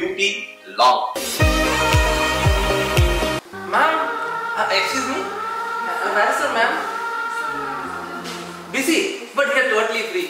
Beauty lounge Ma'am, uh, excuse me. Uh, where is sir, ma'am? Busy, but you're totally free.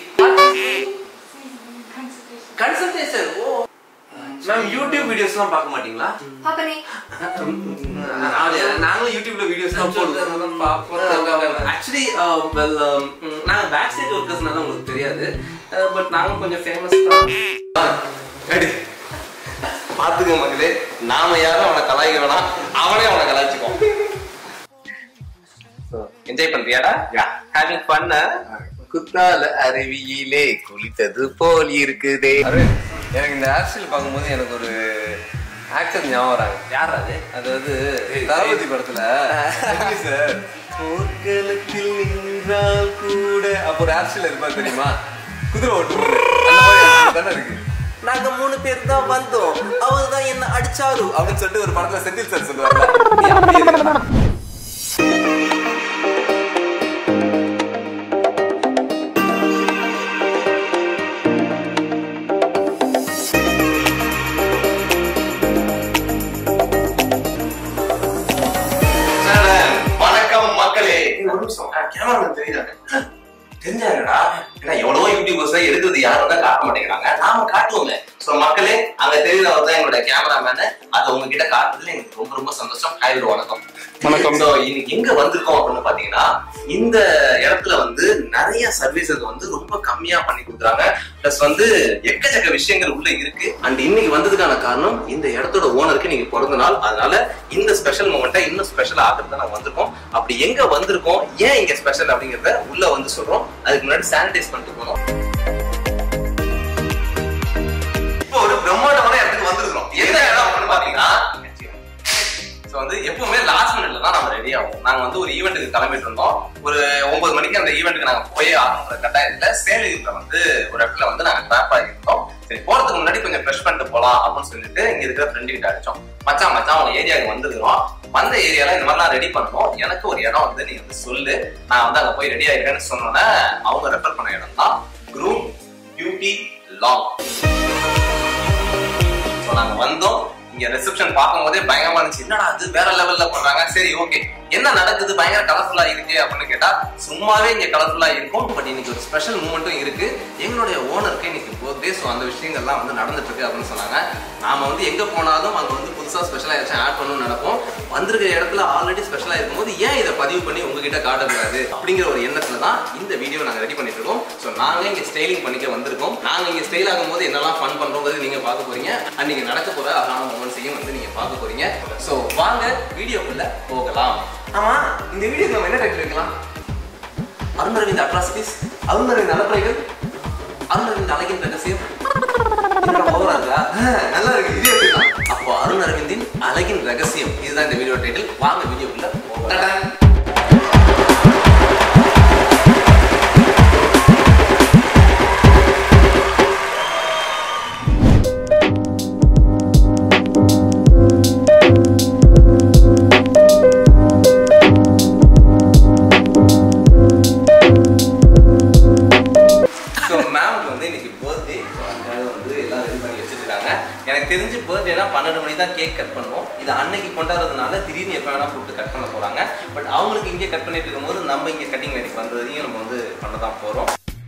Consultation. Oh. Ma'am YouTube வீடியோஸ்லாம் பார்க்க மாட்டீங்களா பாப்பனே அது நாங்களும் யூடியூப்ல வீடியோஸ்லாம் போடுவோம் ஆக்சுவலி வெல் நாங்கள் பேக் ஸ்டேஜ் ஒர்க்கர்ஸ்னால உங்களுக்கு தெரியாது பட் நாங்கள் கொஞ்சம் ஃபேமஸ் தான் எடு. பாத்துக்க மக்களே நாம யாரும் அவனை கலாய்க்க வேணாம் அவனே அவனை கலாய்ச்சிக்குவோம் என்ஜாய் பண்றியாடா ஹேவிங் பண்ண குத்தால அருவியிலே குளித்தது போல் இருக்குதே எனக்கு இந்த ஆக்சுவல் பார்க்கும்போது எனக்கு ஒரு ஆக்டர் ஞாபகம் வராங்க யார் அது அதாவது தளபதி படத்துல சார் போர்க்களத்தில் நின்றால் கூட அப்போ ஒரு ஆக்சுவல் இருப்பாரு தெரியுமா குதிரை ஓட்டும்போது அந்த மாதிரி தானே இருக்கு நாங்க மூணு பேர் தான் வந்தோம் அவர் தான் என்ன அடிச்சாரு அப்படின்னு சொல்லிட்டு ஒரு படத்துல செந்தில் சார் சொல்லுவாங்க வணக்கம் மக்களே ஒரு நிமிஷம் கேமரா தெரியுதாங்க தெரிஞ்சாங்கடா ஏன்னா எவ்வளவோ யூடியூபர்ஸ் எடுக்கிறது யாரும் தான் காட்ட மாட்டேங்கிறாங்க நாம காட்டுவோங்க சோ மக்களே அங்க தெரியுறவர் தான் எங்களோட கேமராமேன் அதை உங்ககிட்ட காட்டுறதுல எனக்கு ரொம்ப ரொம்ப சந்தோஷம் ஹாய் bro, வணக்கம் வணக்கம் சோ இன்னைக்கு எங்க வந்திருக்கோம் அப்படின்னு பாத்தீங்கன்னா இந்த இடத்துல வந்து நிறைய சர்வீசஸ் வந்து ரொம்ப கம்மியா பண்ணி கொடுக்குறாங்க பிளஸ் வந்து எக்கச்சக்க விஷயங்கள் உள்ள இருக்கு அண்ட் இன்னைக்கு வந்ததுக்கான காரணம் இந்த இடத்தோட ஓனருக்கு நீங்க பிறந்த நாள் அதனால இந்த ஸ்பெஷல் மூமெண்ட்டை இன்னும் ஸ்பெஷல் ஆகிறது நாங்க வந்திருக்கோம் அப்படி எங்க வந்திருக்கோம் ஏன் இங்க ஸ்பெஷல் அப்படிங்கறத உள்ள வந்து சொல்றோம் அதுக்கு முன்னாடி சானிடைஸ் பண்ணிட்டு போனோம் இப்போ ஒரு பிரம்மாண்டமான இடத்துக்கு வந்திருக்கிறோம் எந்த இடம் அப்படின்னு பாத்தீங்கன்னா ஸோ வந்து எப்பவுமே லாஸ்ட் மினிட்ல தான் நம்ம ரெடி ஆகும் நாங்க வந்து ஒரு ஈவெண்ட்டுக்கு கிளம்பிட்டு இருந்தோம் ஒரு ஒன்பது மணிக்கு அந்த ஈவெண்ட்டுக்கு நாங்க போயே ஆகணுன்ற கட்டாயத்துல சேலகிரில வந்து ஒரு இடத்துல வந்து நாங்க ட்ராப் ஆகிருந்தோம் சரி போறதுக்கு முன்னாடி கொஞ்சம் ஃப்ரெஷ் பண்ணிட்டு போலாம் அப்படின்னு சொல்லிட்டு இங்க இருக்கிற ஃப்ரெண்டு கிட்ட அடிச்சோம் மச்சான் மச்சான் அவங்க ஏரியாவுக்கு வந்துருக்கிறோம் வந்த ஏரியால இந்த மாதிரிலாம் ரெடி பண்ணணும் எனக்கு ஒரு இடம் வந்து நீ வந்து சொல்லு நான் வந்து அங்க போய் ரெடி ஆயிருக்கேன்னு சொன்னோன்னே அவங்க ரெஃபர் பண்ண இடம் தான் குரூப் பியூட்டி லாங் ஸோ நாங்க வந்தோம் இங்க ரிசப்ஷன் பார்க்கும் போதே பயங்கரமா இருந்துச்சு என்னடா அது வேற லெவல்ல பண்றாங்க சரி ஓகே என்ன நடக்குது பயங்கர கலர்ஃபுல்லா இருக்கு அப்படின்னு கேட்டா சும்மாவே இங்க கலர்ஃபுல்லா இருக்கும் பட் இன்னைக்கு ஒரு ஸ்பெஷல் மூமெண்ட்டும் இருக்கு எங்களுடைய ஓனருக்கு இன்னைக்கு பர்த்டே ஸோ அந்த விஷயங்கள்லாம் வந்து நடந்துட்டு இருக்கு அப்படின்னு சொன்னாங்க நாம வந்து எங்க போனாலும் அங்க வந்து புதுசா ஸ்பெஷலா ஏதாச்சும் ஆட் பண்ணணும்னு நினைப்போம் வந்திருக்கிற இடத்துல ஆல்ரெடி ஸ்பெஷலா இருக்கும்போது ஏன் இதை பதிவு பண்ணி உங்ககிட்ட காட்டக்கூடாது அப்படிங்கிற ஒரு எண்ணத்துல தான் இந்த வீடியோ நாங்க ரெடி பண்ணிட்டு இருக்கோம் ஸோ நாங்க இங்க ஸ்டைலிங் பண்ணிக்க வந்திருக்கோம் நாங்க இங்க ஸ்டைல் ஆகும் போது என்னெல்லாம் ஃபன் பண்றோங்கிறது நீங்க பார்க்க போறீங்க அண்ட் நீங்க நடக்க போற அழகான மூமெண்ட்ஸையும் வந்து நீங்க பார்க்க போறீங்க ஸோ வாங்க வீடியோக்குள்ள போகலாம் ஆமா இந்த வீடியோக்கு நம்ம என்ன டைட்டில் வைக்கலாம் அருண் அரவிந்த் அட்ராசிட்டிஸ் அருண் அரவிந்த் அலப்பறைகள் அருண் அரவிந்த் அழகின் ரகசியம் என்னடா ஓவரா இருக்கா நல்லா இருக்கு இதே எடுத்துக்கலாம் அப்போ அருண் அரவிந்தின் அழகின் ரகசியம் இதுதான் இந்த வீடியோ டைட்டில் வாங்க வீடியோக்குள்ள போகலாம் ஸோ மேம்க்கு வந்து இன்னைக்கு பர்த்டே அதனால வந்து எல்லாம் ரெடி பண்ணி வச்சிருக்காங்க எனக்கு தெரிஞ்சு பர்த்டேனா பன்னெண்டு மணி தான் கேக் கட் பண்ணுவோம் இது அன்னைக்கு கொண்டாடுறதுனால திடீர்னு எப்போ வேணா கூப்பிட்டு கட் பண்ண போறாங்க பட் அவங்களுக்கு இங்கே கட் பண்ணிட்டு இருக்கும்போது நம்ம இங்கே கட்டிங் வேலைக்கு வந்ததையும் நம்ம வந்து பண்ண தான் போறோம்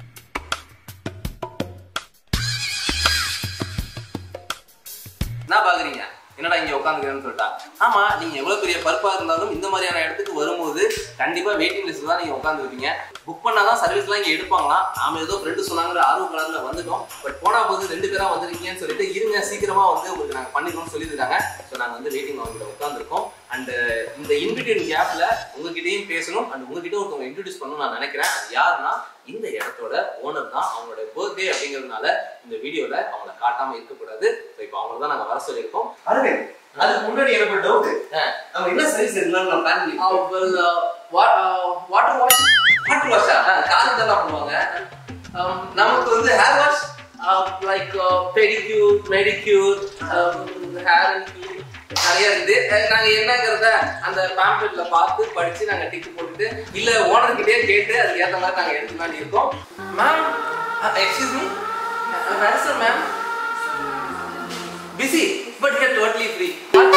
என்ன பாக்குறீங்க என்னடா இங்க உட்காந்துக்கிறேன்னு சொல்லிட்டா ஆமா நீங்க எவ்வளவு பெரிய பருப்பா இருந்தாலும் இந்த மாதிரியான இடத்துக்கு வரும்போது கண்டிப்பா வெயிட்டிங் லிஸ்ட் தான் நீங்க உட்காந்துருப்பீங்க புக் பண்ணாதான் சர்வீஸ்லாம் இங்க எடுப்பாங்களா நாம ஏதோ ஃப்ரெண்டு சொன்னாங்கிற ஆர்வ கலர்ல வந்துட்டோம் பட் போனா போது ரெண்டு பேரா வந்திருக்கீங்கன்னு சொல்லிட்டு இருங்க சீக்கிரமா வந்து உங்களுக்கு நாங்க பண்ணிடுவோம்னு சொல்லியிருக்காங்க ஸோ நாங்க வந்து வெயிட்டிங் அவங்க உட்காந்துருக்கோம் அண்ட் இந்த இன்பிட்வீன் கேப்ல உங்ககிட்டயும் பேசணும் அண்ட் உங்ககிட்ட ஒருத்தவங்க இன்ட்ரடியூஸ் பண்ணணும் நான் நினைக்கிறேன் அது யாருன்னா இந்த இடத்தோட ஓனர் தான் அவங்களோட பர்த்டே அப்படிங்கிறதுனால இந்த வீடியோல அவங்கள காட்டாம இருக்கக்கூடாது ஸோ இப்போ அவங்கள தான் நாங்க வர சொல்லியிருக்கோம் அரவிந்த் அதுக்கு முன்னாடி எனக்கு ஒரு டவுட் நம்ம என்ன சர்வீஸ் எடுக்கலாம்னு நான் பிளான் பண்ணி வாட்டர் வாஷ் வாட்டர் வாஷா கால் தான் பண்ணுவாங்க Um, நமக்கு வந்து hair wash like pedicure manicure hair நிறைய இருக்குது அஹ் நாங்க என்னங்கிறத அந்த பேம்ப்ளெட்ல பார்த்து படிச்சு நாங்க டிக் போட்டுட்டு இல்ல ஓனர் கிட்டே கேட்டு அதுக்கு ஏத்த மாதிரி நாங்க எடுத்துக்கலாம்னு இருக்கோம் மேம் எக்ஸ்கியூஸ் மீ வேற sir ma'am busy but here totally free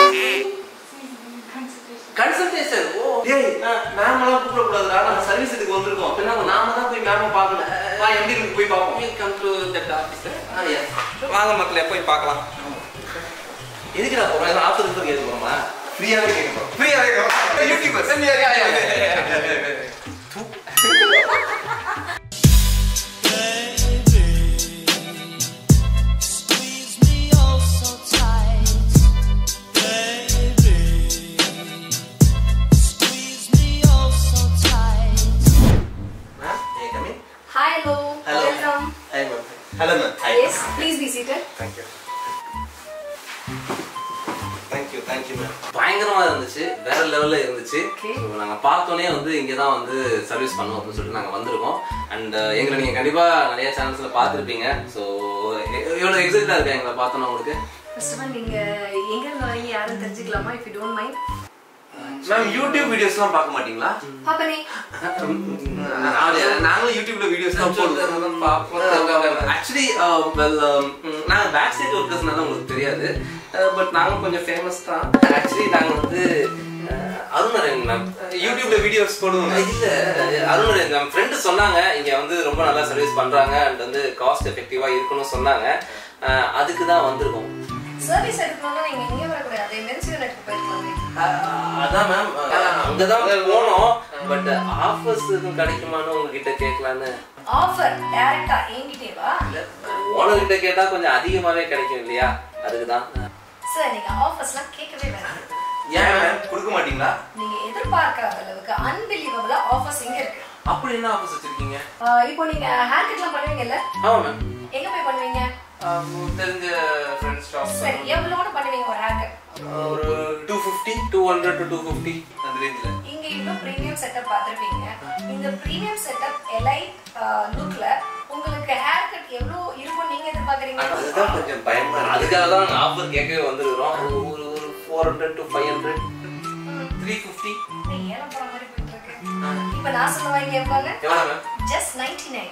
consultation oh டேய் மேம் எல்லாம் கூப்பிட கூடாதுடா நம்ம சர்வீஸ் இதுக்கு வந்திருக்கோம் என்ன பண்ண? நாம தான் போய் மேம பார்க்கணும் வா எப்படி இருக்கு போய் பார்ப்போம் will come to that office ah yes வாங்க மக்களே போய் பார்க்கலாம் எதுக்குடா போறோம் ஆஃபர் இருக்கு எது போறோமா ஃப்ரீயாவே கேட்க போறோம் ஃப்ரீயாவே கேட்க YouTubers Squeeze me oh so tight, baby. Squeeze me oh so tight. Ma'am ஏ கமி Hi, hello. Hello. Welcome. Hi ma'am hello ma'am hi Yes, please be seated. Thank you thank you thank you ma'am பயங்கரமா இருந்துச்சு வேற லெவல்ல இருந்துச்சு Okay. So, நாங்க பார்த்தோன்னே வந்து இங்க தான் வந்து சர்வீஸ் பண்ணோம் அப்படின்னு சொல்லிட்டு நாங்க வந்திருக்கோம் அண்ட் எங்களை நீங்க கண்டிப்பா நிறைய சேனல்ஸ்ல பார்த்திருப்பீங்க ஸோ எவ்வளவு எக்ஸைட்டா இருக்கா எங்களை பார்த்தோன்னா உங்களுக்கு First of all, நீங்க எங்க இருந்து வரீங்க யாரும் தெரிஞ்சுக்கலாமா if you don't mind? Ma'am YouTube வீடியோஸ்லாம் பார்க்க மாட்டீங்களா பாப்பனே நாங்களும் யூடியூப்ல வீடியோஸ் தான் போடுவோம் ஆக்சுவலி வெல் நாங்க பேக் ஸ்டேஜ் ஒர்க்கர்ஸ்னால உங்களுக்கு தெரியாது பட் நாங்க கொஞ்சம் ஃபேமஸ் தான் ஆக்சுவலி நாங்க வந்து அஹ், அருணரன் மேம் யூடியூப்ல வீடியோஸ் போடுவோம் இல்ல அருணரன் மேம் ஃப்ரெண்டு சொன்னாங்க இங்க வந்து ரொம்ப நல்லா சர்வீஸ் பண்றாங்க அண்ட் வந்து காஸ்ட் எஃபெக்டிவா இருக்குன்னு சொன்னாங்க அஹ், அதுக்கு தான் வந்திருக்கோம் சர்வீஸ் எடுக்கணும்னா நீங்க இங்க வரக்கூடாது மென்ஸ் யூனிட்க்கு போயிருக்கலாமே அதான் மேம் அங்கதான் போனோம் பட் ஆஃபர்ஸ் எதுவும் கிடைக்குமான்னு உங்ககிட்ட கேட்கலான்னு ஆஃபர் டைரக்டா என்கிட்டே வா ஓனர் கிட்ட கேட்டா கொஞ்சம் அதிகமாவே கிடைக்கும் இல்லையா அதுக்கு தான் சார் நீங்க ஆஃபர்ஸ்லாம் கேட்கவே வேணாம் ஏன் மேம் கொடுக்க மாட்டீங்களா நீங்க எதிர்பார்க்காத அளவுக்கு அன்பிலீவபிளா ஆஃபர்ஸ் இங்க இருக்கு அப்படி என்ன ஆஃபர்ஸ் வச்சிருக்கீங்க ஆஹ் இப்போ நீங்க ஹேர் கட்லாம் பண்ணுவீங்கல்ல ஆமா மேம் எங்க போய் பண்ணுவீங்க தெரிஞ்ச ஃப்ரெண்ட்ஸ் ஷாப் சரி எவ்வளோன்னு பண்ணுவீங்க ஒரு ஹேர் கட் ஒரு two fifty two hundred to two fifty அந்த ரேஞ்சில் இங்க இவ்வளோ ப்ரீமியம் செட்டப் பார்த்துருப்பீங்க இந்த ப்ரீமியம் செட்டப் எலைட் லுக்ல உங்களுக்கு ஹேர் கட் எவ்வளோ இருக்கும் நீங்க எதிர்பார்க்குறீங்க அதுதான் கொஞ்சம் பயமா இருக்கு அதுக்காக தான் ஆஃபர் கேட்கவே வந்திருக்கிறோம் ஒரு ஒரு four hundred to five hundred three fifty ஏலம் போற மாதிரி போயிட்டு இருக்கு இப்போ நான் சொல்ல வாங்கி எவ்வளோங்க எவ்வளோ ma'am just ninety nine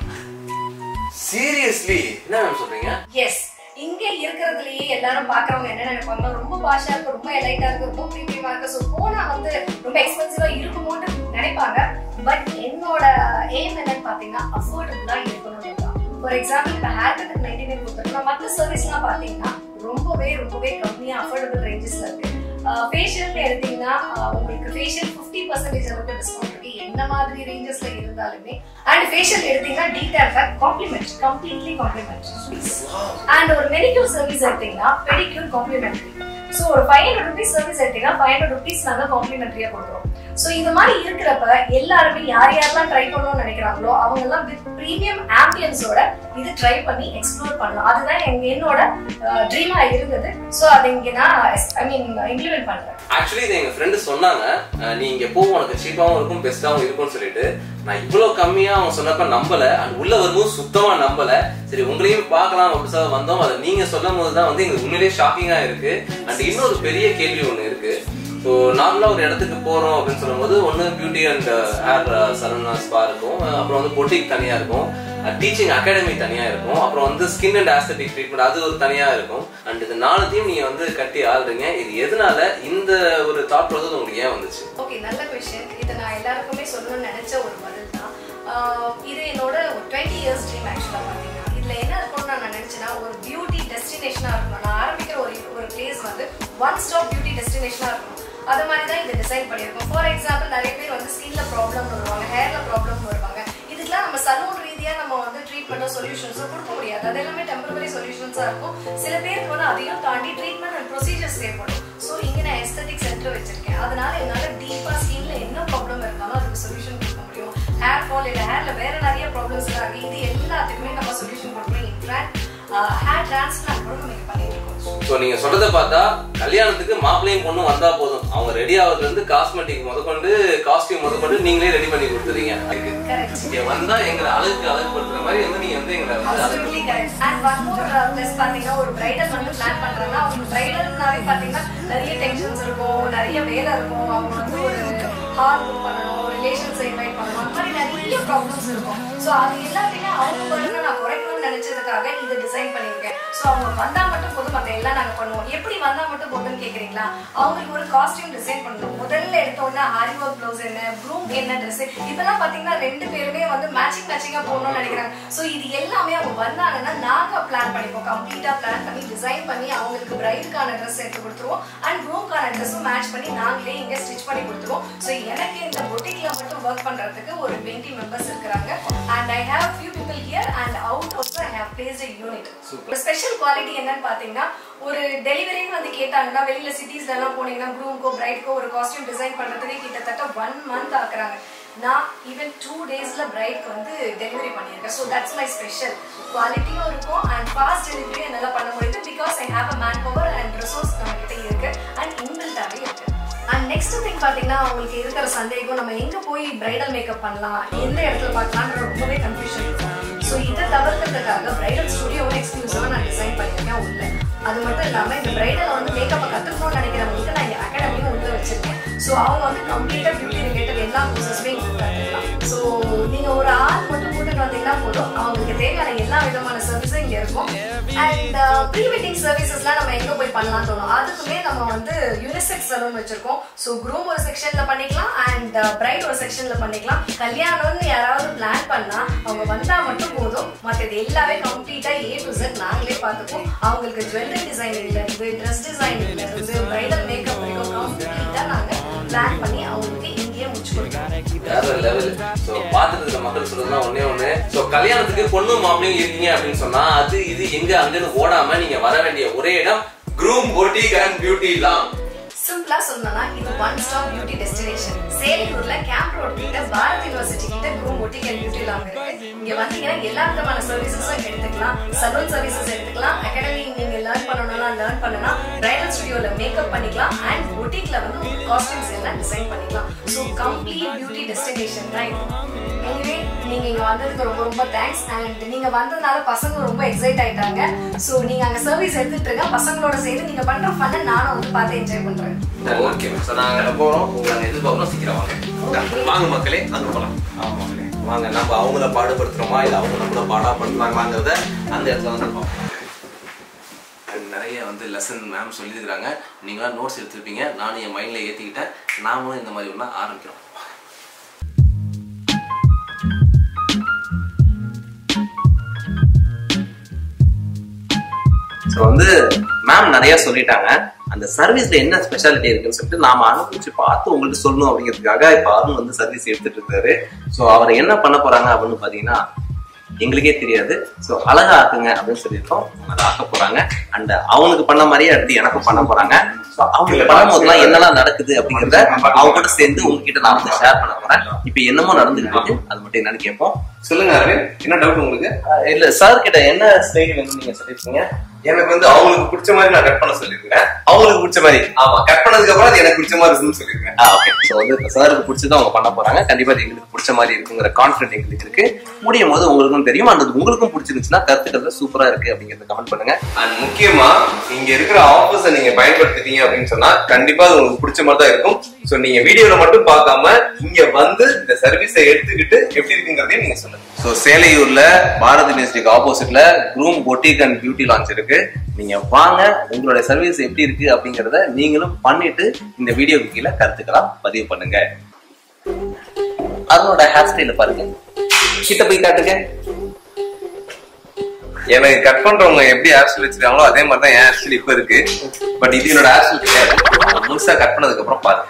seriously என்ன மேம் சொல்றீங்க எஸ் இங்க இருக்கிறதுலயே எல்லாரும் பாக்குறவங்க என்ன நினைப்பாங்க ரொம்ப பாஷா இருக்கு ரொம்ப எலைட்டா இருக்கு ரொம்ப ப்ரீமியமா இருக்கு ஸோ போனா வந்து ரொம்ப எக்ஸ்பென்சிவா இருக்குமோன்னு நினைப்பாங்க பட் என்னோட எய்ம் என்னன்னு பாத்தீங்கன்னா அஃபோர்டபுளா இருக்கணும்னு ஃபார் எக்ஸாம்பிள் இப்போ ஹேர் கட்டுக்கு நைன்டி நைன் கொடுத்துருக்கோம் மற்ற சர்வீஸ்லாம் பாத்தீங்கன்னா ரொம்பவே ரொம்பவே கம்மியா அஃபோர்டபுள் ரேஞ்சஸ்ல இருக்கு ஃபேஷியல் எடுத்தீங்கன்னா ஆஹ் உங்களுக்கு ஃபேஷியல் ஃபிஃப்டி பர்சன்டேஜ் அளவுக்கு டிஸ்கவுண்ட் இருக்கு என்ன மாதிரி ரேஞ்சஸ்ல இருந்தாலுமே அண்ட் ஃபேஷியல் எடுத்தீங்கன்னா detail compliment completely compliment and ஒரு மெடிக்யூர் சர்வீஸ் எடுத்தீங்கன்னா பெடிக்யூர் காம்ப்ளிமெண்ட்ரி ஸோ ஒரு ஃபைவ் ஹண்ட்ரட் ருபீஸ் சர்வீஸ் எடுத்தீங்கன்னா ஃபைவ் ஹண்ட்ரட் ருபீஸ் நாங்கள் காம்ப்ளிமெண்ட்ரியா கொடுக்குறோம் ஸோ இந்த மாதிரி இருக்கிறப்ப எல்லாருமே யார் யாரெல்லாம் ட்ரை பண்ணணும்னு நினைக்கிறாங்களோ அவங்க எல்லாம் வித் ப்ரீமியம் ஆம்பியன்ஸோட இது ட்ரை பண்ணி எக்ஸ்ப்ளோர் பண்ணலாம் அதுதான் எங்க என்னோட ட்ரீமா இருந்தது ஸோ அதை இங்க நான் ஐ மீன் இம்ப்ளிமெண்ட் பண்றேன் ஆக்சுவலி இது எங்க ஃப்ரெண்டு சொன்னாங்க அஹ், நீ இங்க போ உனக்கு சீப்பாவும் இருக்கும் பெஸ்ட்டாவும் இருக்கும்னு சொல்லிட்டு நான் இவ்வளவு கம்மியா அவங்க சொன்னப்ப நம்பல அண்ட் உள்ள வரும்போது சுத்தமா நம்பல சரி உங்களையும் பார்க்கலாம் அப்படின்னு வந்தோம் அதை நீங்க சொல்லும் போது தான் வந்து எங்களுக்கு உண்மையிலேயே ஷாக்கிங்கா இருக்கு அண்ட் இன்னொரு பெரிய கேள்வி ஒண்ணு இருக்கு ஸோ நார்மலாக ஒரு இடத்துக்கு போகிறோம் அப்படின்னு சொல்லும்போது ஒன்று beauty and hair salon spa இருக்கும் அஹ் அப்புறம் வந்து பொட்டிக் தனியாக இருக்கும் டீச்சிங் அகாடமி தனியாக இருக்கும் அப்புறம் வந்து ஸ்கின் அண்ட் ஆஸ்தட்டிக் ட்ரீட்மெண்ட் அது ஒரு தனியாக இருக்கும் அண்ட் இது நாலுத்தையும் நீங்கள் வந்து கட்டி ஆடுறீங்க இது எதனால இந்த ஒரு தாட் ப்ராசஸ் உங்களுக்கு ஏன் வந்துச்சு ஓகே நல்ல கொஸ்டின் இதை நான் எல்லாருக்குமே சொல்லணும்னு நினைச்ச ஒரு பதில் தான் ஆஹ் இது என்னோட ஒரு டுவெண்ட்டி இயர்ஸ் ட்ரீம் ஆக்சுவலாக பார்த்தீங்கன்னா இதில் என்ன இருக்கும்னு நான் நினைச்சேன்னா ஒரு பியூட்டி டெஸ்டினேஷனாக இருக்கணும் நான் ஆரம்பிக்கிற ஒரு ஒரு பிளேஸ் வந்து ஒன் ஸ்டாப் பியூட்டி டெஸ்டினேஷனாக இருக்கணும் அது மாதிரி தான் இதை டிசைன் பண்ணியிருக்கோம் ஃபார் எக்ஸாம்பிள் நிறைய பேர் வந்து ஸ்கின்ல ப்ராப்ளம் வருவாங்க ஹேர்ல ப்ராப்ளம் வருவாங்க இதுக்கெல்லாம் நம்ம சலூன் ரீதியா நம்ம வந்து ட்ரீட்மெண்ட்டோ சொல்யூஷன்ஸோ கொடுக்க முடியாது அது எல்லாமே டெம்பரரி சொல்யூஷன்ஸா இருக்கும் சில பேருக்கு வந்து அதையும் தாண்டி ட்ரீட்மெண்ட் அண்ட் ப்ரொசீஜர்ஸ் தேவைப்படும் ஸோ இங்க நான் எஸ்தட்டிக் சென்டர் வச்சிருக்கேன் அதனால என்னால டீப்பா ஸ்கின்ல என்ன ப்ராப்ளம் இருந்தாலும் அதுக்கு சொல்யூஷன் கொடுக்க முடியும் ஹேர் ஃபால் இல்லை ஹேர்ல வேற நிறைய ப்ராப்ளம்ஸ் இருக்கு இது எல்லாத்துக்குமே நம்ம சொல்யூஷன் கொடுக்கணும் இன்ஃபேக்ட் ஹேர் டிரான்ஸ்பிளான்ட் கூட நம்ம இங்க பண்ணிட்டு இருக்கோம் ஸோ நீங்கள் சொல்றதை பார்த்தா கல்யாணத்துக்கு மாப்பிள்ளையும் பொண்ணும் வந்தா போதும் அவங்க ரெடி ஆகுறதுல இருந்து காஸ்மெட்டிக் முதற்கொண்டு காஸ்டியூம் முதற்கொண்டு நீங்களே ரெடி பண்ணி கொடுத்துறீங்க கரெக்ட் இங்க வந்தா எங்களை அழகு அழகுபடுத்துற மாதிரி வந்து நீங்க வந்து எங்களை வந்து அழகு Absolutely correct. And one more uh, plus பாத்தீங்கன்னா ஒரு bridal வந்து plan பண்றாங்கன்னா அவங்க bridalனாவே பாத்தீங்கன்னா நிறைய tensions இருக்கும் நிறைய வேலை இருக்கும் அவங்க வந்து ஒரு ஹால் புக் பண்ணணும் ரிலேஷன்ஸ் இன்வைட் பண்ணணும் அந்த மாதிரி நிறைய ப்ராப்ளம்ஸ் இருக்கும் ஸோ அது எல்லாத்தையுமே அவங்க பண்ணணும் நான் குறைக்கணும்னு நினைச்சதுக்காக இதை டிசைன் பண்ணியிருக்கேன் ஸோ அவங்க வந்தா மட்டும் போதும் மற்ற எல்லாம் நாங்க பண்ணுவோம் எப்படி வந்தா மட்டும் போதும்னு கேக்குறீங்களா அவங்களுக்கு ஒரு காஸ்டியூம் டிசைன் பண்ணணும் முதல்ல எடுத்த உடனே ஹாரி ஒர்க் ப்ளவுஸ் என்ன ப்ரூம் என்ன ட்ரெஸ் இப்பெல்லாம் பாத்தீங்கன்னா ரெண்டு பேருமே வந்து மேட்சிங் மேட்சிங்கா போடணும்னு நினைக்கிறாங்க ஸோ இது எல்லாமே அவங்க வந்தாங்கன்னா நாங்க பிளான் பண்ணிப்போம் கம்ப்ளீட்டா பிளான் பண்ணி டிசைன் பண்ணி அவங்களுக்கு பிரைடுக்கான ட்ரெஸ் எடுத்து கொடுத்துருவோம் அண்ட் ப்ரூம்கான ட்ரெஸ்ஸும் மேட்ச் பண்ணி நாங்களே இங்க ஸ்டிச் பண்ணி கொடுத்துருவோம் ஸோ எனக்கு இந்த பொட்டிக்ல மட்டும் ஒர்க் பண்றதுக்கு ஒரு டுவெண்ட்டி மெம்பர்ஸ் இருக்கிறாங்க and I have few people here and out also I have place a unit ஒரு ஸ்பெஷல் குவாலிட்டி என்னன்னு பாத்தீங்கன்னா ஒரு டெலிவரின்னு வந்து கேட்டாங்கன்னா வெளியில சிட்டிஸ்ல எல்லாம் போனீங்கன்னா ப்ரூம்க்கோ பிரைட்க்கோ ஒரு காஸ்டியூம் டிசைன் பண்றதுக்கு கிட்டத்தட்ட ஒன் மந்த் ஆக்குறாங்க நான் ஈவன் டூ டேஸ்ல பிரைட்க்கு வந்து டெலிவரி பண்ணியிருக்கேன் ஸோ தட்ஸ் மை ஸ்பெஷல் குவாலிட்டியும் இருக்கும் அண்ட் ஃபாஸ்ட் டெலிவரியும் என்னால் பண்ண முடியுது because I have a man power and resource நம்ம கிட்ட இருக்கு அண்ட் இன்பில்டாவே இருக்கு அண்ட் நெக்ஸ்ட் திங் பாத்தீங்கன்னா அவங்களுக்கு இருக்கிற சந்தேகம் நம்ம எங்க போய் பிரைடல் மேக்கப் பண்ணலாம் எந்த இடத்துல பார்க்கலாம்ன்ற ரொம்பவே கன்ஃபியூஷன் இருக்கும் ஸோ இதை தவிர்க்கிறதுக்காக பிரைடல் ஸ்டுடியோவும் எக்ஸ்க்ளூசிவாக நான் டிசைன் பண்ணியிருக்கேன் உள்ள அது மட்டும் இல்லாம இந்த பிரைடல் வந்து மேக்கப்பை கத்துக்கணும்னு நினைக்கிறவங்களுக்கு நான் இங்க அகாடமியும் உள்ள வச்சிருக்கேன் ஸோ அவங்க வந்து கம்ப்ளீட்டா பியூட்டி ரிலேட்டட் எல்லா கோர்சஸுமே இங்க கத்துக்கலாம் ஸோ நீங்க ஒரு ஆள் மட்டும் கூட்டிட்டு வந்தீங்கன்னா போதும் அவங்களுக்கு தேவையான எல்லா விதமான சர்வீஸும் இங்க இருக்கும் அண்ட் ப்ரீ வெட்டிங் சர்வீசஸ்லாம் நம்ம எங்க போய் பண்ணலாம் தோணும் அதுக்குமே நம்ம வந்து யூனிசெக்ஸ் சலூன் வச்சிருக்கோம் ஸோ குரூம் ஒரு செக்ஷன்ல பண்ணிக்கலாம் அண்ட் பிரைட் ஒரு செக்ஷன்ல பண்ணிக்கலாம் கல்யாணம்னு யாராவது பிளான் பண்ணா அவங்க வந்தா மட்டும் போதும் மற்றது எல்லாமே கம்ப்ளீட்டா ஏ டு செட் நாங்களே பார்த்துப்போம் அவங்களுக்கு ஜுவல்லரி டிசைனிங்ல இருந்து ட்ரெஸ் டிசைனிங்ல இருந்து பிரைடல் மேக்கப் வரைக்கும் கம்ப்ளீட்டா நாங்க பிளான் பண்ணி அவங்களுக்கு இங்கேயே முடிச்சு கொடுப்போம் வேற லெவல் சோ பாத்துட்டு இருக்க மக்கள் சொல்றதுலாம் ஒண்ணே ஒண்ணு சோ கல்யாணத்துக்கு பொண்ணு மாப்பிளையும் இருக்கீங்க அப்படின்னு சொன்னா அது இது எங்க அங்கன்னு ஓடாம நீங்க வர வேண்டிய ஒரே இடம் க்ரூம் பொட்டிக் அண்ட் பியூட்டி லாம் சிம்பிளா சொல்லணும்னா இது ஒன் ஸ்டாப் பியூட்டி டெஸ்டினேஷன் சேலையூர்ல கேம்ப் ரோட் கிட்ட பாரத் யூனிவர்சிட்டி கிட்ட குரூம் பொட்டிக் அண்ட் பியூட்டி லாம் இருக்கு இங்க வந்தீங்கன்னா எல்லா விதமான சர்வீசஸும் எடுத்துக்கலாம் சலூன் சர்வீசஸ் எடுத்துக்கலாம் அகாடமி நீங்க லேர்ன் பண்ணணும்னா லேர்ன் பண்ணலாம் பிரைடல் ஸ்டுடியோல மேக்கப் பண்ணிக்கலாம் அண்ட் பொட்டிக்ல வந்து உங்களுக்கு காஸ்டியூம்ஸ் எல்லாம் டிசைன் பண்ணிக்கலாம் ஸோ கம்ப்ளீட் பியூட்டி டெஸ்டினேஷன் தான் இது எனிவே நீங்க இங்க வந்ததுக்கு ரொம்ப ரொம்ப தேங்க்ஸ் அண்ட் நீங்க வந்ததுனால பசங்க ரொம்ப எக்ஸைட் ஆயிட்டாங்க சோ நீங்க அங்க சர்வீஸ் எடுத்துட்டு இருங்க பசங்களோட சேர்ந்து நீங்க பண்ற ஃபன்னை நானும் வந்து பார்த்து என்ஜாய் பண்றேன் ஓகே ஸோ நாங்க போறோம் நாங்க எதிர்பார்க்குறோம் சீக்கிரம் வாங்க வாங்க மக்களே அங்க போலாம் ஆமா மக்களே வாங்க நம்ம அவங்கள பாடுபடுத்துறோமா இல்ல அவங்க நம்மள பாடாப்படுத்துறாங்களாங்கிறத அந்த இடத்துல வந்து பார்ப்போம் And நிறைய வந்து லெசன் மேம் சொல்லியிருக்கிறாங்க நீங்களாம் நோட்ஸ் எடுத்திருப்பீங்க நானும் என் மைண்ட்ல ஏத்திக்கிட்டேன் நாமளும் இந்த மாதிரி ஒன்றா ஆரம்பிக்கிறோம் ஸோ வந்து மேம் நிறைய சொல்லிட்டாங்க அந்த சர்வீஸ்ல என்ன ஸ்பெஷாலிட்டி இருக்குன்னு சொல்லிட்டு நாம அனுப்பிச்சு பார்த்து உங்கள்ட்ட சொல்லணும் அப்படிங்கிறதுக்காக இப்போ அருண் வந்து சர்வீஸ் எடுத்துட்டு இருக்காரு ஸோ அவர் என்ன பண்ண போறாங்க அப்படின்னு பாத்தீங்கன்னா எங்களுக்கே தெரியாது ஸோ அழகா ஆக்குங்க அப்படின்னு சொல்லியிருக்கோம் அதை ஆக்க போறாங்க அண்ட் அவங்களுக்கு பண்ண மாதிரியே அடுத்து எனக்கும் பண்ண போறாங்க ஸோ அவங்க பண்ணும்போதுலாம் என்னெல்லாம் நடக்குது அப்படிங்கிறத அவங்க கூட சேர்ந்து உங்ககிட்ட நான் வந்து ஷேர் பண்ண போறேன் இப்போ என்னமோ நடந்துட்டு இருக்கு அது மட்டும் என்னன்னு கேட்போம் சொல்லுங்க அரவிந்த் என்ன டவுட் உங்களுக்கு அஹ் இல்ல சார் கிட்ட என்ன ஸ்டைல் வேணும்னு நீங்க சொல்லிருக்கீங்க எனக்கு வந்து அவங்களுக்கு பிடிச்ச மாதிரி நான் கட் பண்ண சொல்லியிருக்கேன் அவங்களுக்கு பிடிச்ச மாதிரி ஆமா கட் பண்ணதுக்கு அப்புறம் அது எனக்கு பிடிச்ச மாதிரி இருக்கும்னு சொல்லியிருக்கேன் ஓகே ஸோ வந்து இப்போ சாருக்கு பிடிச்சது அவங்க பண்ண போறாங்க கண்டிப்பா அது எங்களுக்கு பிடிச்ச மாதிரி இருக்குங்கிற கான்ஃபிடென்ட் எங்களுக்கு இருக்கு முடியும் போது உங்களுக்கும் தெரியும் அந்த உங்களுக்கும் பிடிச்சிருந்துச்சுன்னா கருத்துக்கள் சூப்பரா இருக்கு அப்படிங்கறத கமெண்ட் பண்ணுங்க அண்ட் முக்கியமா இங்க இருக்கிற ஆஃபர்ஸை நீங்க பயன்படுத்திட்டீங்க அப்படின்னு சொன்னா கண்டிப்பா அது உங்களுக்கு பிடிச்ச மாதிரி தான் இருக்கும் சோ நீங்க வீடியோல மட்டும் பார்க்காம இங்க வந்து இந்த சர்வீஸை எடுத்துக்கிட்டு எப்படி இருக்குங்கிறதையும் நீங்க சொல்லுங்க ஸோ சேலையூர்ல பாரத் யூனிவர்சிட்டிக்கு ஆப்போசிட்ல groom boutique and beauty lounge இருக்கு நீங்க வாங்க உங்களோட சர்வீஸ் எப்படி இருக்கு அப்படிங்கறத நீங்களும் பண்ணிட்டு இந்த வீடியோக்கு கீழே கருத்துக்களா பதிவு பண்ணுங்க அதனோட ஹேர் ஸ்டைல பாருங்க கிட்ட போய் காட்டுங்க எனக்கு கட் பண்றவங்க எப்படி ஹேர் ஸ்டைல் வச்சிருக்காங்களோ அதே மாதிரி தான் என் ஹேர் ஸ்டைல் இப்ப இருக்கு பட் இது என்னோட ஹேர் ஸ்டைல் கிடையாது நான் முழுசா கட் பண்ணதுக்கு அப்புறம் பாருங்க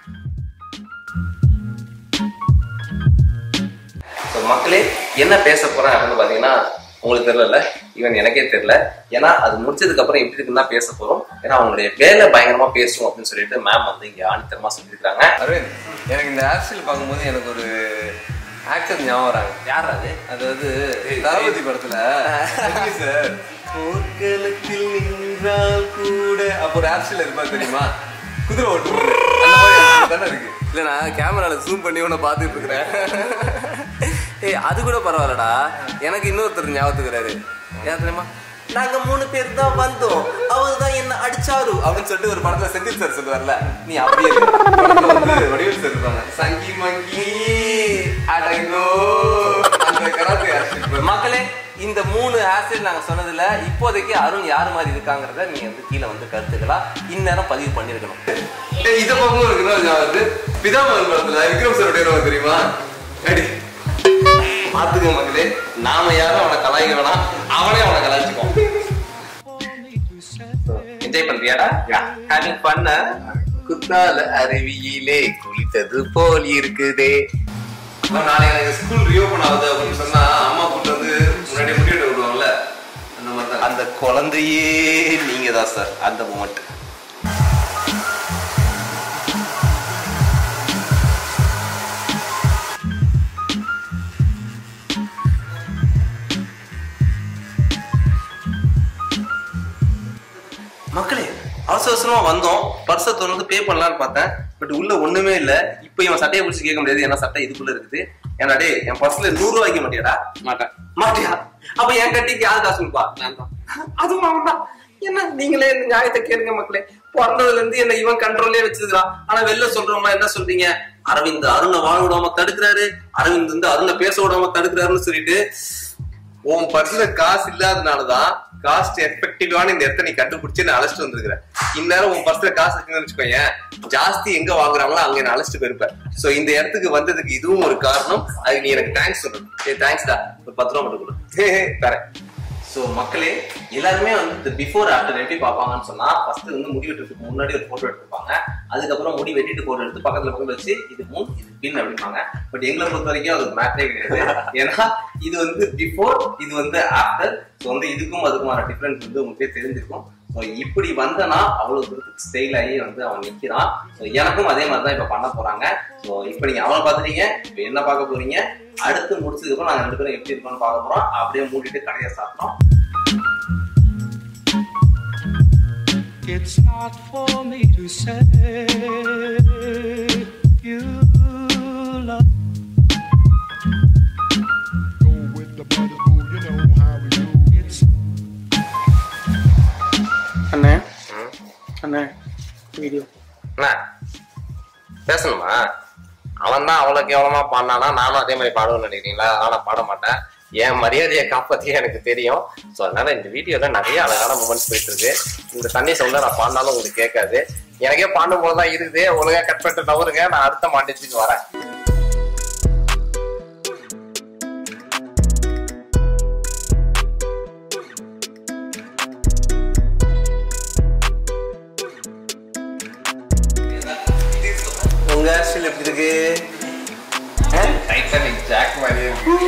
ஸோ மக்களே என்ன பேச போறேன் அப்படின்னு பாத்தீங்கன்னா உங்களுக்கு தெரியல ஈவன் எனக்கே தெரியல ஏன்னா அது முடிச்சதுக்கு அப்புறம் எப்படி இருக்குன்னு தான் பேச போறோம் ஏன்னா அவங்களுடைய வேலை பயங்கரமா பேசும் அப்படின்னு சொல்லிட்டு மேம் வந்து இங்க ஆணித்தரமா சொல்லியிருக்காங்க அரவிந்த் எனக்கு இந்த ஹேர் ஸ்டைல் பார்க்கும்போது எனக்கு ஒரு ஆக்டர் ஞாபகம் வராங்க யார் அது அதாவது தளபதி படத்துல சார் போர்க்களத்தில் நின்றால் கூட அப்போ ஒரு ஹேர் ஸ்டைல் இருப்பா தெரியுமா குதிரை ஓட்டும் போது. அந்த மாதிரி hair style தானே இருக்கு இல்ல நான் கேமரால ஜூம் பண்ணி உன்னை பார்த்துட்டு இருக்கிறேன் ஏய் அது கூட பரவாயில்லடா எனக்கு இன்னொருத்தர் ஞாபகத்துக்குறாரு ஏன் தெரியுமா நாங்க மூணு பேர் தான் வந்தோம் அவர் தான் என்ன அடிச்சாரு அப்படின்னு சொல்லிட்டு ஒரு படத்துல செந்தில் சார் சொல்லுவார்ல நீ அப்படியே இரு. படத்துல வந்து வடிவேல் சார் இருப்பாங்க சங்கி மங்கி அடங்கோ அந்த கராத்தே hair style பாரு. மக்களே இந்த மூணு ஆசிட் நாங்க சொன்னதுல இப்போதைக்கு அருண் யார் மாதிரி இருக்காங்கிறத நீங்க வந்து கீழே வந்து கருத்துக்கலாம் இந்நேரம் பதிவு பண்ணிருக்கணும் ஏய், இத பக்கம் இருக்குன்னா வந்து பிதாமகன் படத்துல விக்ரம் சார் தெரியுமா அடி பாத்துக்க மக்களே நாம யாரும் அவனை கலாய்க்க வேணாம் அவனே அவனை கலாய்ச்சிக்குவோம் என்ஜாய் பண்றியாடா ஹேவிங் பண்ண குத்தால அருவியிலே குளித்தது போல் இருக்குதே நாளைக்கு எனக்கு ஸ்கூல் ரீஓபன் ஆகுது அப்படின்னு சொன்னா அம்மா கூட்டு வந்து முன்னாடி முடிவு விடுவாங்கல்ல அந்த மாதிரி தான் அந்த குழந்தையே நீங்க தான் சார் அந்த மூமெண்ட் மக்களே அவசர அவசரமா வந்தோம் பர்ஸை திறந்து பே பண்ணலாம்னு பார்த்தேன் பட் உள்ள ஒண்ணுமே இல்ல இப்போ இவன் சட்டையை பிடிச்சி கேட்க முடியாது ஏன்னா சட்டை இதுக்குள்ள இருக்குது ஏன்னா டேய் என் பர்ஸ்ல நூறு ரூபாய்க்கு மாட்டியாடா மாட்டேன் மாட்டியா அப்ப என் கட்டிக்கு யாரு காசு கொடுப்பா நான் தான் அதுவும் அவன் தான் என்ன நீங்களே இந்த நியாயத்தை கேளுங்க மக்களே பிறந்ததுல இருந்து என்ன இவன் கண்ட்ரோல்லே வச்சிருக்கான் ஆனா வெளில சொல்றவங்க என்ன சொல்றீங்க அரவிந்த் அருணை வாழ விடாம தடுக்கிறாரு அரவிந்த் வந்து அருணை பேச விடாம தடுக்கிறாருன்னு சொல்லிட்டு உன் பர்ஸ்ல காசு இல்லாதனாலதான் காஸ்ட் எஃபெக்டிவான இந்த இடத்த நீ கண்டுபிடிச்சு நான் அழைச்சிட்டு வந்திருக்கிறேன் இந்நேரம் உன் பர்ஸ்ல காசு இருக்குன்னு வச்சுக்கோயேன் ஜாஸ்தி எங்க வாங்குறாங்களோ அங்க நான் அழைச்சிட்டு போயிருப்பேன் சோ இந்த இடத்துக்கு வந்ததுக்கு இதுவும் ஒரு காரணம் அதுக்கு நீ எனக்கு தேங்க்ஸ் சொல்லணும் ஏய் தேங்க்ஸ்டா ஒரு பத்து ரூபா மட்டும் கொடு தரேன் ஸோ மக்களே எல்லாருமே வந்து இந்த பிஃபோர் ஆஃப்டர் எப்படி பார்ப்பாங்கன்னு சொன்னா ஃபர்ஸ்ட் வந்து முடி வெட்டுறதுக்கு முன்னாடி ஒரு போட்டோ எடுத்துப்பாங்க அதுக்கப்புறம் முடி வெட்டிட்டு போட்டோ எடுத்து பக்கத்துல பக்கத்துல வச்சு இது முன் இது பின் அப்படிம்பாங்க பட் எங்களை பொறுத்த வரைக்கும் அது மேட்டரே கிடையாது ஏன்னா இது வந்து பிஃபோர் இது வந்து ஆஃப்டர் ஸோ வந்து இதுக்கும் அதுக்குமான டிஃபரன்ஸ் வந்து உங்களுக்கே தெரிஞ்சிருக்கும் ஸோ இப்படி வந்தனா அவ்வளவு தூரத்துக்கு ஸ்டைல் ஆகி வந்து அவன் நிக்கிறான் ஸோ எனக்கும் அதே மாதிரி தான் இப்போ பண்ண போறாங்க ஸோ இப்போ நீங்க அவனை பார்த்துட்டீங்க இப்போ என்ன பார்க்க போறீங்க அடுத்து முடிச்சதுக்கப்புறம் நாங்க ரெண்டு பேரும் எப்படி இருக்கோம்னு பார்க்க போறோம் அப்படியே மூடிட்டு கடையை சாப்பிட்டோம் It's not for me to say you love. Go with the brothers, boo, you know how we do. It's அண்ணே அண்ணே வீடியோ என்ன பேசணுமா அவன் தான் அவ்வளவு கேவலமா பாடினானா நானும் அதே மாதிரி பாடுவேன்னு நினைக்கிறீங்களா ஆனா பாட மாட்டேன் என் மரியாதையை காப்பாத்தி எனக்கு தெரியும் ஸோ அதனால இந்த வீடியோல நிறைய அழகான மூமெண்ட்ஸ் போயிட்டு இருக்கு இந்த தண்ணி சொல்ல நான் பாடினாலும் உங்களுக்கு கேட்காது எனக்கே பாடும் போது தான் இருக்குது ஒழுங்கா கட் பண்ணிட்டு நவருங்க நான் அடுத்த மாண்டேஜுக்கு வரேன் உங்க ஹேர்ஸ்டைல் எப்படி இருக்கு டைட்டானிக் ஜாக் மாதிரியே இருக்கு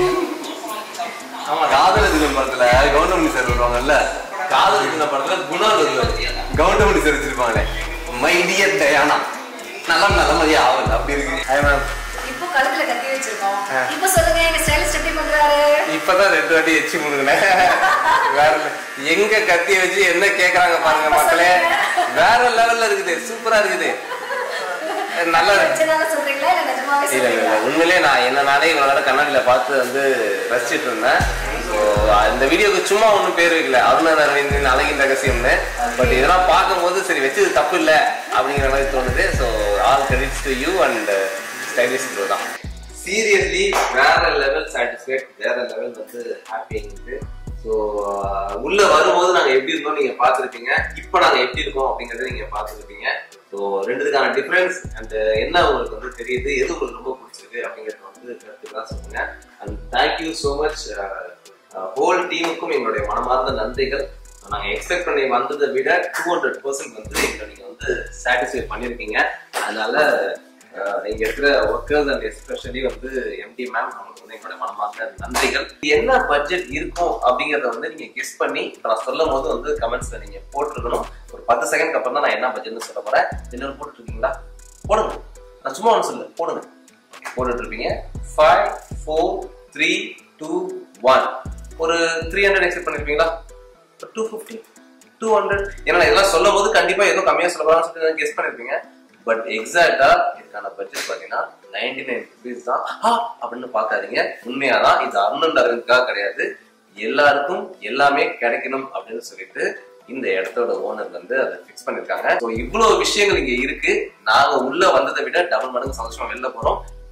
ஆமா காதல் தினம் படத்துல கவுண்டமணி சார் வருவாங்கல்ல காதல் தின படத்துல குணா வருவாரு கவுண்டமணி சார் வச்சிருப்பாங்களே மைடியர் டயானா நலம் நல்லமதியா ஆவல் அப்படி இருக்கு ஹாய் மேம் இப்போ கழுத்துல கத்தி வச்சிருக்கோம் இப்போ சொல்லுங்க எங்க ஸ்டைலிஸ்ட் எப்படி பண்றாரு இப்பதான் ரெண்டு வாட்டி எச்சி முடுங்கினேன் வேற level. எங்க கத்திய வச்சு என்ன கேக்குறாங்க பாருங்க மக்களே வேற லெவல்ல இருக்குது சூப்பரா இருக்குது நல்லா இருக்கு வச்சதால சொல்றீங்களா இல்ல நிஜமாவே இல்ல இல்ல சொல்றீங்களா இல்ல. உண்மையிலே நான் என்ன நானே இவ்வளவு நேரம் கண்ணாடியில பார்த்து வந்து ரசிச்சிட்டு இருந்தேன் ஸோ இந்த வீடியோக்கு சும்மா ஒன்றும் பேர் வைக்கல அருணன் அரவிந்தின் அழகின் ரகசியம்னு பட் இதெல்லாம் பார்க்கும்போது சரி வச்சது தப்பு இல்லை அப்படிங்கிற மாதிரி தோணுது so all credits to you and stylish bro தான் சீரியஸ்லி வேற லெவல் சாட்டிஸ்ஃபைட் வேற லெவல் வந்து ஹாப்பி இருக்கு ஸோ உள்ள வரும்போது நாங்க எப்படி இருக்கோம் நீங்க பார்த்துருப்பீங்க இப்போ நாங்க எப்படி இருக்கோம் அப்படிங்கறத நீங்க பார்த்துருப்பீங்க ஸோ ரெண்டுத்துக்கான டிஃபரன்ஸ் அண்ட் என்ன உங்களுக்கு வந்து தெரியுது எது உங்களுக்கு ரொம்ப பிடிச்சிருக்கு அப்படிங்கறத வந்து கருத்துக்களாக சொல்லுங்க and thank you so much whole டீமுக்கும் எங்களுடைய மனமார்ந்த நன்றிகள் நாங்க எக்ஸ்பெக்ட் பண்ணி வந்ததை விட டூ ஹண்ட்ரட் பர்சன்ட் வந்து எங்களை நீங்க வந்து சாட்டிஸ்ஃபை பண்ணிருக்கீங்க அதனால அஹ், இங்க இருக்கிற ஒர்க்கர்ஸ் அண்ட் எஸ்பெஷலி வந்து எம்டி மேம் அவங்களுக்கு வந்து எங்களுடைய மனமார்ந்த நன்றிகள் என்ன பட்ஜெட் இருக்கும் அப்படிங்கறத வந்து நீங்க கெஸ் பண்ணி இப்ப நான் சொல்லும் போது வந்து கமெண்ட்ஸ்ல நீங்க போட்டிருக்கணும் ஒரு பத்து செகண்ட் அப்புறம் தான் நான் என்ன பட்ஜெட்னு சொல்ல போறேன் எல்லாரும் போட்டுட்டு இருக்கீங்களா போடுங்க நான் சும்மா ஒன்று சொல்லு போடுங்க போட்டுட்டு இருப்பீங்க five four three two one ஒரு த்ரீ ஹண்ட்ரட் எக்ஸ்பெக்ட் பண்ணிருப்பீங்களா டூ ஃபிஃப்டி டூ ஹண்ட்ரட் ஏன்னா நான் இதெல்லாம் சொல்லும் போது கண்டிப்பா எதுவும் கம்மியா சொல்ல போறான்னு சொல்லிட்டு கெஸ் பண்ணிருப்பீங்க பட் எக்ஸாக்டா இதுக்கான பட்ஜெட் பாத்தீங்கன்னா நைன்டி நைன் ருபீஸ் தான் ஆ, அப்படின்னு பார்க்காதீங்க உண்மையாதான் இது அருணன் அரவிந்த்காக கிடையாது எல்லாருக்கும் எல்லாமே கிடைக்கணும் அப்படின்னு சொல்லிட்டு இந்த இடத்தோட ஓனர் வந்து அதை ஃபிக்ஸ் பண்ணிருக்காங்க ஸோ இவ்வளவு விஷயங்கள் இங்க இருக்கு நாங்க உள்ள வந்ததை விட டபுள் மடங்கு சந்தோஷமா வெளில போறோம்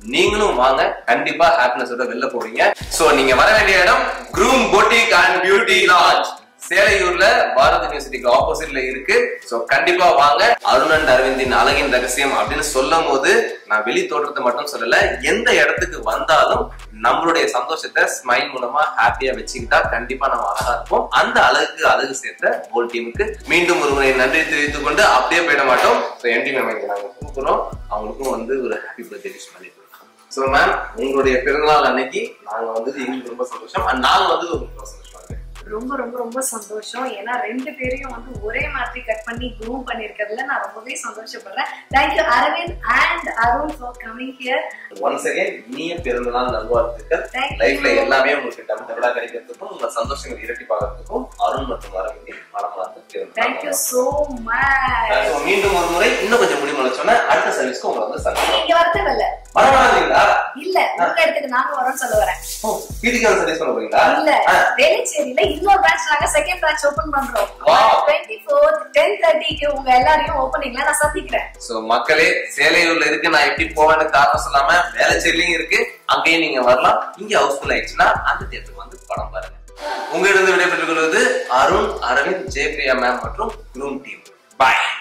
நீங்களும் வாங்க கண்டிப்பா ஹாப்பினஸோட வெளில போவீங்க சோ நீங்க வர வேண்டிய இடம் groom boutique and beauty lounge சேலையூர்ல பாரத் யூனிவர்சிட்டிக்கு ஆப்போசிட்ல இருக்கு சோ கண்டிப்பா வாங்க அருணன் அரவிந்தின் அழகின் ரகசியம் அப்படின்னு சொல்லும் போது நான் வெளி தோற்றத்தை மட்டும் சொல்லல எந்த இடத்துக்கு வந்தாலும் நம்மளுடைய சந்தோஷத்தை ஸ்மைல் மூலமா ஹாப்பியா வச்சுக்கிட்டா கண்டிப்பா நம்ம அழகா இருப்போம் அந்த அழகுக்கு அழகு சேர்த்த போல் டீமுக்கு மீண்டும் ஒரு முறை நன்றி தெரிவித்துக் கொண்டு அப்படியே போயிட மாட்டோம் ஸோ என்டி மேம் இங்க நாங்க கூப்பிடுறோம் அவங்களுக்கும் வந்து ஒரு ஹாப்பி பர்த்டே விஷ் பண்ணிட்டு ஸோ மேம் உங்களுடைய பிறந்தநாள் அன்னைக்கு நாங்க வந்து எங்களுக்கு ரொம்ப சந்தோஷம் and நாங்க வந்து உங்களுக்கு ரொம்ப சந்தோஷமா இருக்கு ரொம்ப ரொம்ப ரொம்ப சந்தோஷம் ஏன்னா ரெண்டு பேரையும் வந்து ஒரே மாதிரி கட் பண்ணி க்ரூம் பண்ணிருக்கிறதுல நான் ரொம்பவே சந்தோஷப்படுறேன் thank you Aravind and Arun for coming here once again இனிய பிறந்தநாள் நல்வாழ்த்துக்கள் Thank you. லைஃப்ல எல்லாமே உங்களுக்கு டபுள் டபுளா கிடைக்கிறதுக்கும் உங்க சந்தோஷங்கள் இரட்டி பார்க்கறதுக்கும் அருண் மற்றும் அரவிந்த் மனமார்ந்த தேங்க்யூ பிறந்தநாள் சோ மச் So, மீண்டும் ஒரு முறை இன்னும் கொஞ்சம் முடிமுளைச்சோன்னா அடுத்த சர்வீஸ்க்கு உங்களை வந்து சந்திக்கலாம் நீங்க வரதே வரமாட்டீங்களா இல்ல உங்க இடத்துக்கு நாங்க வரோம்னு சொல்ல வரேன் ஓ வீட்டுக்கு சர்வீஸ் பண்ண போறீங்களா இல்ல ஆ. வேலைச்சேரியில இன்னொரு பிரான்ச் நாங்க செகண்ட் பிரான்ச் ஓபன் பண்றோம் Wow. டுவெண்ட்டி ஃபோர்த் டென் தேர்ட்டிக்கு உங்க எல்லாரையும் ஓப்பனிங்ல நான் சந்திக்கிறேன் சோ மக்களே சேலையூர்ல இருக்கு நான் எப்படி போவேன்னு காரணம் சொல்லாம வேலைச்சேரிலையும் இருக்கு அங்கேயும் நீங்க வரலாம் இங்க ஹவுஸ்ஃபுல் ஆயிடுச்சுன்னா அந்த தேட்டருக்கு வந்து படம் பாருங்க உங்களிடம் விடைபெற்றுக் கொள்வது அருண் அரவிந்த் ஜெயபிரியா மேம் மற்றும் குரூம் டீம் பாய்